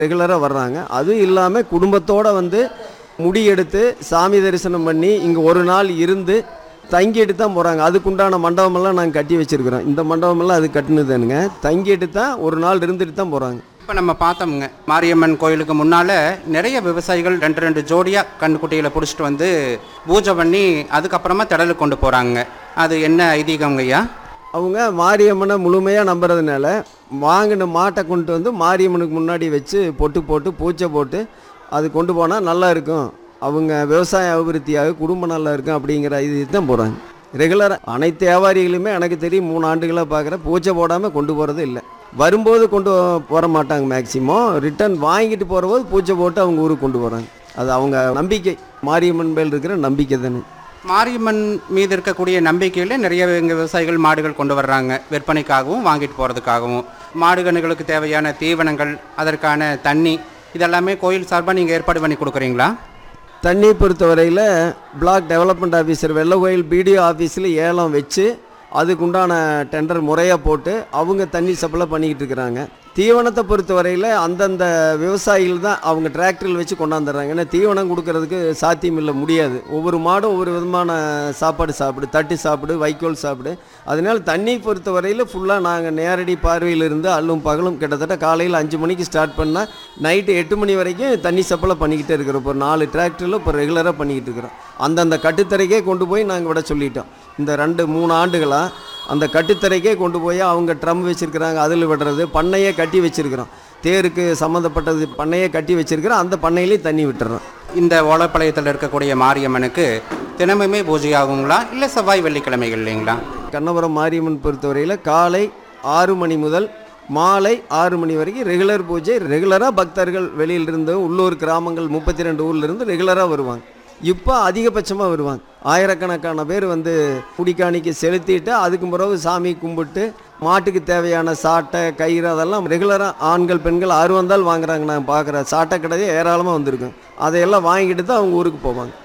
ரெகுலராக வர்றாங்க அதுவும் இல்லாமல் குடும்பத்தோடு வந்து முடி எடுத்து சாமி தரிசனம் பண்ணி இங்கே ஒரு நாள் இருந்து தங்கிட்டு தான் போகிறாங்க அதுக்குண்டான மண்டபமெல்லாம் நாங்கள் கட்டி வச்சுருக்குறோம் இந்த மண்டபமெல்லாம் அது கட்டினதுனுங்க தங்கிட்டு தான் ஒரு நாள் இருந்துட்டு தான் போகிறாங்க இப்போ நம்ம பார்த்தோம்ங்க மாரியம்மன் கோயிலுக்கு முன்னால் நிறைய விவசாயிகள் ரெண்டு ரெண்டு ஜோடியாக கண்ணுக்குட்டிகளை பிடிச்சிட்டு வந்து பூஜை பண்ணி அதுக்கப்புறமா திடலுக்கு கொண்டு போகிறாங்க அது என்ன ஐதீகங்க ஐயா அவங்க மாரியம்மனை முழுமையாக நம்புறதுனால வாங்கின மாட்டை கொண்டு வந்து மாரியம்மனுக்கு முன்னாடி வச்சு பொட்டு போட்டு பூச்சை போட்டு அது கொண்டு போனால் நல்லா இருக்கும் அவங்க விவசாய அபிவிருத்தியாக குடும்பம் நல்லா இருக்கும் அப்படிங்கிற இது தான் போகிறாங்க ரெகுலராக அனைத்து வியாபாரிகளுமே எனக்கு தெரியும் மூணு ஆண்டுகளாக பார்க்குறேன் பூச்சை போடாமல் கொண்டு போகிறது இல்லை வரும்போது கொண்டு போக மாட்டாங்க மேக்சிமம் ரிட்டர்ன் வாங்கிட்டு போகிறபோது பூச்சை போட்டு அவங்க ஊருக்கு கொண்டு போகிறாங்க அது அவங்க நம்பிக்கை மாரியம்மன் மேல் இருக்கிற நம்பிக்கை தானே மாரியம்மன் மீது இருக்கக்கூடிய நம்பிக்கையில் நிறைய இங்கே விவசாயிகள் மாடுகள் கொண்டு வர்றாங்க விற்பனைக்காகவும் வாங்கிட்டு போகிறதுக்காகவும் மாடுகணுகளுக்கு தேவையான தீவனங்கள் அதற்கான தண்ணி இதெல்லாமே கோயில் சார்பாக நீங்கள் ஏற்பாடு பண்ணி கொடுக்குறீங்களா தண்ணி பொறுத்தவரையில் block development officer Vellakoil BDO ஆஃபீஸில் ஏலம் வச்சு அதுக்குண்டான டெண்டர் முறையாக போட்டு அவங்க தண்ணி சப்ளை பண்ணிக்கிட்டு இருக்கிறாங்க தீவனத்தை பொறுத்தவரையில் அந்தந்த விவசாயிகள் தான் அவங்க டிராக்டரில் வச்சு கொண்டாந்துடுறாங்க ஏன்னா தீவனம் கொடுக்கறதுக்கு சாத்தியம் இல்லை முடியாது ஒவ்வொரு மாடும் ஒவ்வொரு விதமான சாப்பாடு சாப்பிடு தட்டு சாப்பிடு வைக்கோல் சாப்பிடு அதனால தண்ணி பொறுத்தவரையில் ஃபுல்லாக நாங்கள் நேரடி பார்வையில் இருந்து அல்லும் பகலும் கிட்டத்தட்ட காலையில் அஞ்சு மணிக்கு ஸ்டார்ட் பண்ணால் நைட்டு எட்டு மணி வரைக்கும் தண்ணி சப்ளை பண்ணிக்கிட்டே இருக்கிறோம் இப்போ நாலு டிராக்டரில் இப்போ ரெகுலராக பண்ணிக்கிட்டு இருக்கிறோம் அந்தந்த கட்டுத்தரைக்கே கொண்டு போய் நாங்கள் விட சொல்லிட்டோம் இந்த ரெண்டு மூணு ஆண்டுகளாக அந்த கட்டுத்தரைக்கே கொண்டு போய் அவங்க ட்ரம் வச்சுருக்கிறாங்க அதில் விடுறது பண்ணையே கட்டி வச்சுருக்கிறோம் தேருக்கு சம்மந்தப்பட்டது பண்ணையே கட்டி வச்சுருக்கிறோம் அந்த பண்ணையிலேயே தண்ணி விட்டுறோம் இந்த ஓலப்பாளையத்தில் இருக்கக்கூடிய மாரியம்மனுக்கு தினமுமே பூஜை ஆகுங்களா இல்லை செவ்வாய் வெள்ளிக்கிழமைகள் இல்லைங்களா கண்ணபுரம் மாரியம்மன் பொறுத்தவரையில் காலை ஆறு மணி முதல் மாலை ஆறு மணி வரைக்கும் ரெகுலர் பூஜை ரெகுலராக பக்தர்கள் வெளியிலிருந்து உள்ளூர் கிராமங்கள் முப்பத்தி ரெண்டு ஊர்லேருந்து ரெகுலராக வருவாங்க இப்போ அதிகபட்சமாக வருவாங்க ஆயிரக்கணக்கான பேர் வந்து குடிக்காணிக்கு செலுத்திட்டு அதுக்கு பிறகு சாமி கும்பிட்டு மாட்டுக்கு தேவையான சாட்டை கயிறு அதெல்லாம் ரெகுலராக ஆண்கள் பெண்கள் ஆறு வந்தால் வாங்குறாங்க நான் பார்க்குறேன் சாட்டை கடையே ஏராளமாக வந்திருக்கும் அதையெல்லாம் வாங்கிட்டு தான் அவங்க ஊருக்கு போவாங்க